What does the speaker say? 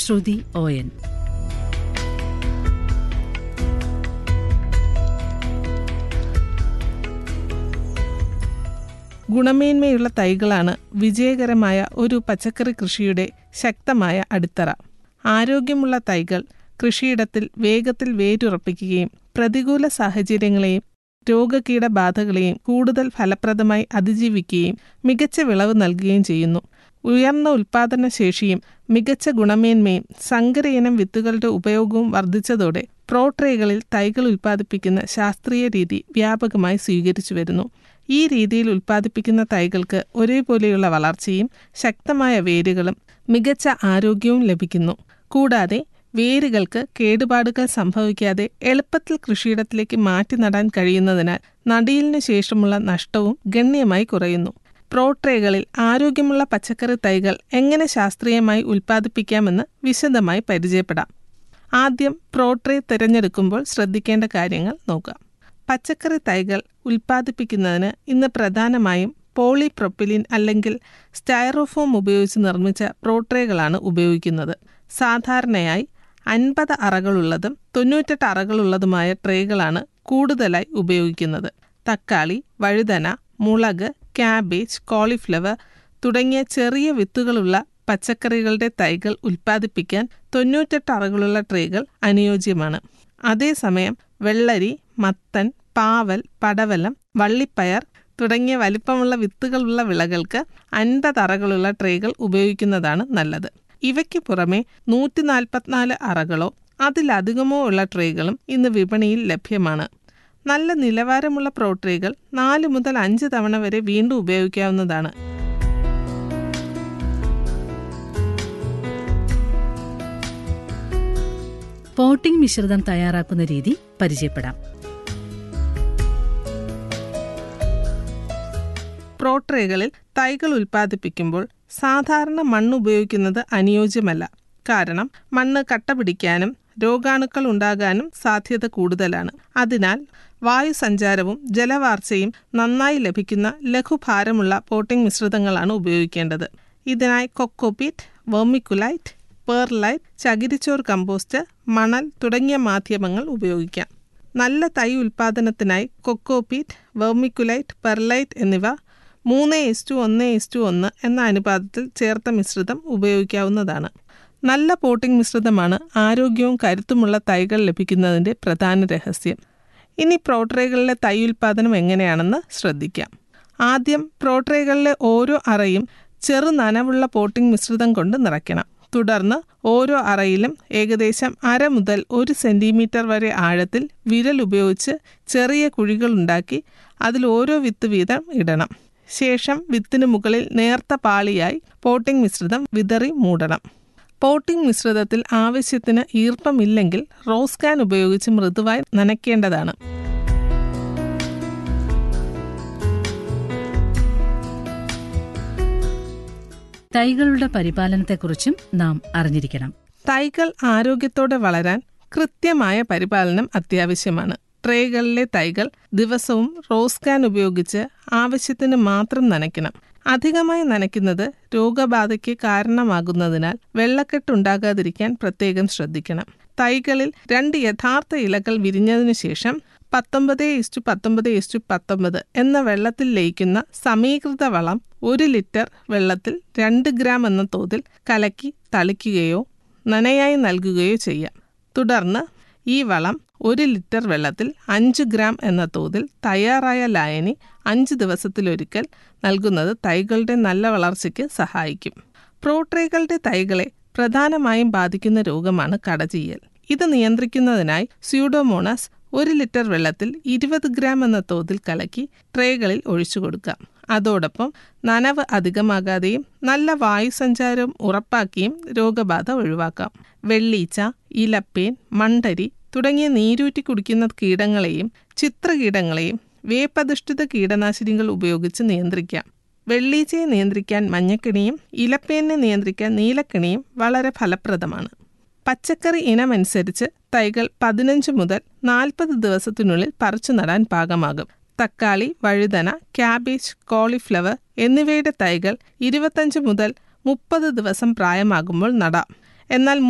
ശ്രുതി O N ഗുണമേന്മയുള്ള തൈകളാണ് വിജയകരമായ ഒരു പച്ചക്കറി കൃഷിയുടെ ശക്തമായ അടിത്തറ ആരോഗ്യമുള്ള തൈകൾ കൃഷിയിടത്തിൽ വേഗത്തിൽ വേരുറപ്പിക്കുകയും പ്രതികൂല സാഹചര്യങ്ങളെയും രോഗകീടബാധകളെയും കൂടുതൽ ഫലപ്രദമായി അതിജീവിക്കുകയും മികച്ച വിളവ് നൽകുകയും ചെയ്യുന്നു ഉയർന്ന ഉൽപാദന ശേഷിയും മികച്ച ഗുണമേന്മയും സങ്കരയിനം വിത്തുകളുടെ ഉപയോഗവും വർദ്ധിച്ചതോടെ പ്രോട്രേകളിൽ തൈകൾ ഉൽപ്പാദിപ്പിക്കുന്ന ശാസ്ത്രീയ രീതി വ്യാപകമായി സ്വീകരിച്ചു വരുന്നു ഈ രീതിയിൽ ഉൽപ്പാദിപ്പിക്കുന്ന തൈകൾക്ക് ഒരേപോലെയുള്ള വളർച്ചയും ശക്തമായ വേരുകളും മികച്ച ആരോഗ്യവും ലഭിക്കുന്നു കൂടാതെ വേരുകൾക്ക് കേടുപാടുകൾ സംഭവിക്കാതെ എളുപ്പത്തിൽ കൃഷിയിടത്തിലേക്ക് മാറ്റി നടാൻ കഴിയുന്നതിനാൽ നടീലിനു ശേഷമുള്ള നഷ്ടവും ഗണ്യമായി കുറയുന്നു പ്രോട്രേകളിൽ ആരോഗ്യമുള്ള പച്ചക്കറി തൈകൾ എങ്ങനെ ശാസ്ത്രീയമായി ഉൽപ്പാദിപ്പിക്കാമെന്ന് വിശദമായി പരിചയപ്പെടാം ആദ്യം പ്രോട്രേ തിരഞ്ഞെടുക്കുമ്പോൾ ശ്രദ്ധിക്കേണ്ട കാര്യങ്ങൾ നോക്കാം പച്ചക്കറി തൈകൾ ഉൽപ്പാദിപ്പിക്കുന്നതിന് ഇന്ന് പ്രധാനമായും പോളിപ്രൊപ്പിലിൻ അല്ലെങ്കിൽ സ്റ്റൈറോഫോം ഉപയോഗിച്ച് നിർമ്മിച്ച പ്രോട്രേകളാണ് ഉപയോഗിക്കുന്നത് സാധാരണയായി അൻപത് അറകളുള്ളതും തൊണ്ണൂറ്റെട്ട് അറകളുള്ളതുമായ ട്രേകളാണ് കൂടുതലായി ഉപയോഗിക്കുന്നത് തക്കാളി വഴുതന മുളക് ക്യാബേജ് കോളിഫ്ലവർ തുടങ്ങിയ ചെറിയ വിത്തുകളുള്ള പച്ചക്കറികളുടെ തൈകൾ ഉൽപ്പാദിപ്പിക്കാൻ തൊണ്ണൂറ്റെട്ട് അറകളുള്ള ട്രേകൾ അനുയോജ്യമാണ് അതേസമയം വെള്ളരി മത്തൻ പാവൽ പടവലം വള്ളിപ്പയർ തുടങ്ങിയ വലിപ്പമുള്ള വിത്തുകളുള്ള വിളകൾക്ക് അൻപത് അറകളുള്ള ട്രേകൾ ഉപയോഗിക്കുന്നതാണ് നല്ലത് ഇവയ്ക്ക് പുറമെ നൂറ്റി നാൽപ്പത്തിനാല് അറകളോ അതിലധികമോ ഉള്ള ട്രേകളും ഇന്ന് വിപണിയിൽ ലഭ്യമാണ് നല്ല നിലവാരമുള്ള പ്രോട്രേകൾ നാല് മുതൽ അഞ്ച് തവണ വരെ വീണ്ടും ഉപയോഗിക്കാവുന്നതാണ് പോട്ടിംഗ് മിശ്രിതം തയ്യാറാക്കുന്ന രീതി പരിചയപ്പെടാം പ്രോട്രേകളിൽ തൈകൾ ഉൽപ്പാദിപ്പിക്കുമ്പോൾ സാധാരണ മണ്ണ് ഉപയോഗിക്കുന്നത് അനുയോജ്യമല്ല കാരണം മണ്ണ് കട്ട പിടിക്കാനും രോഗാണുക്കൾ ഉണ്ടാകാനും സാധ്യത കൂടുതലാണ് അതിനാൽ വായുസഞ്ചാരവും ജലവാർച്ചയും നന്നായി ലഭിക്കുന്ന ലഘുഭാരമുള്ള പോട്ടിംഗ് മിശ്രിതങ്ങളാണ് ഉപയോഗിക്കേണ്ടത് ഇതിനായി കൊക്കോപീറ്റ് വെർമിക്കുലൈറ്റ് പേർലൈറ്റ് ചകിരിച്ചോർ കമ്പോസ്റ്റ് മണൽ തുടങ്ങിയ മാധ്യമങ്ങൾ ഉപയോഗിക്കാം നല്ല തൈ ഉൽപ്പാദനത്തിനായി കൊക്കോപീറ്റ് വെർമിക്കുലൈറ്റ് പെർലൈറ്റ് എന്നിവ മൂന്ന് ഇസ്റ്റു ഒന്ന് ഇസ്റ്റു ഒന്ന് എന്ന അനുപാതത്തിൽ ചേർത്ത മിശ്രിതം ഉപയോഗിക്കാവുന്നതാണ് നല്ല പോട്ടിംഗ് മിശ്രിതമാണ് ആരോഗ്യവും കരുത്തുമുള്ള തൈകൾ ലഭിക്കുന്നതിൻ്റെ പ്രധാന രഹസ്യം ഇനി പ്രോട്രേകളിലെ തൈ ഉൽപ്പാദനം എങ്ങനെയാണെന്ന് ശ്രദ്ധിക്കാം ആദ്യം പ്രോട്രേകളിലെ ഓരോ അറയും ചെറു നനവുള്ള പോട്ടിംഗ് മിശ്രിതം കൊണ്ട് നിറയ്ക്കണം തുടർന്ന് ഓരോ അറയിലും ഏകദേശം അര മുതൽ ഒരു സെൻറ്റിമീറ്റർ വരെ ആഴത്തിൽ വിരൽ ഉപയോഗിച്ച് ചെറിയ കുഴികളുണ്ടാക്കി അതിൽ ഓരോ വിത്ത് വീതം ഇടണം ശേഷം വിത്തിന് മുകളിൽ നേർത്ത പാളിയായി പോട്ടിംഗ് മിശ്രിതം വിതറി മൂടണം പോട്ടിംഗ് മിശ്രിതത്തിൽ ആവശ്യത്തിന് ഈർപ്പമില്ലെങ്കിൽ റോസ് കാൻ ഉപയോഗിച്ച് മൃദുവായി നനയ്ക്കേണ്ടതാണ് തൈകളുടെ പരിപാലനത്തെക്കുറിച്ചും നാം അറിഞ്ഞിരിക്കണം തൈകൾ ആരോഗ്യത്തോടെ വളരാൻ കൃത്യമായ പരിപാലനം അത്യാവശ്യമാണ് ട്രേകളിലെ തൈകൾ ദിവസവും റോസ് കാൻ ഉപയോഗിച്ച് ആവശ്യത്തിന് മാത്രം നനയ്ക്കണം അധികമായി നനയ്ക്കുന്നത് രോഗബാധയ്ക്ക് കാരണമാകുന്നതിനാൽ വെള്ളക്കെട്ടുണ്ടാകാതിരിക്കാൻ പ്രത്യേകം ശ്രദ്ധിക്കണം തൈകളിൽ രണ്ട് യഥാർത്ഥ ഇലകൾ വിരിഞ്ഞതിനു ശേഷം പത്തൊമ്പത് ഇസ്റ്റു പത്തൊമ്പത് ഇസ്റ്റു പത്തൊമ്പത് എന്ന വെള്ളത്തിൽ ലയിക്കുന്ന സമീകൃത വളം ഒരു ലിറ്റർ വെള്ളത്തിൽ രണ്ട് ഗ്രാം എന്ന തോതിൽ കലക്കി തളിക്കുകയോ നനയായി നൽകുകയോ ചെയ്യാം തുടർന്ന് ഈ വളം ഒരു ലിറ്റർ വെള്ളത്തിൽ അഞ്ച് ഗ്രാം എന്ന തോതിൽ തയ്യാറായ ലായനി അഞ്ച് ദിവസത്തിലൊരിക്കൽ നൽകുന്നത് തൈകളുടെ നല്ല വളർച്ചയ്ക്ക് സഹായിക്കും പ്രോട്രേകളുടെ തൈകളെ പ്രധാനമായും ബാധിക്കുന്ന രോഗമാണ് കടചീയൽ ഇത് നിയന്ത്രിക്കുന്നതിനായി സ്യൂഡോമോണസ് ഒരു ലിറ്റർ വെള്ളത്തിൽ ഇരുപത് ഗ്രാം എന്ന തോതിൽ കലക്കി ട്രേകളിൽ ഒഴിച്ചു കൊടുക്കാം അതോടൊപ്പം നനവ് അധികമാകാതെയും നല്ല വായുസഞ്ചാരവും ഉറപ്പാക്കിയും രോഗബാധ ഒഴിവാക്കാം വെള്ളീച്ച ഇലപ്പേൻ മണ്ടരി തുടങ്ങിയ നീരൂറ്റി കുടിക്കുന്ന കീടങ്ങളെയും ചിത്രകീടങ്ങളെയും വേപ്പധിഷ്ഠിത കീടനാശിനികൾ ഉപയോഗിച്ച് നിയന്ത്രിക്കാം വെള്ളീച്ചയെ നിയന്ത്രിക്കാൻ മഞ്ഞക്കിണിയും ഇലപ്പേനെ നിയന്ത്രിക്കാൻ നീലക്കിണിയും വളരെ ഫലപ്രദമാണ് പച്ചക്കറി ഇനമനുസരിച്ച് തൈകൾ പതിനഞ്ച് മുതൽ നാൽപ്പത് ദിവസത്തിനുള്ളിൽ പറിച്ചു നടാൻ പാകമാകും തക്കാളി വഴുതന ക്യാബേജ് കോളിഫ്ലവർ എന്നിവയുടെ തൈകൾ ഇരുപത്തഞ്ച് മുതൽ മുപ്പത് ദിവസം പ്രായമാകുമ്പോൾ നടാം എന്നാൽ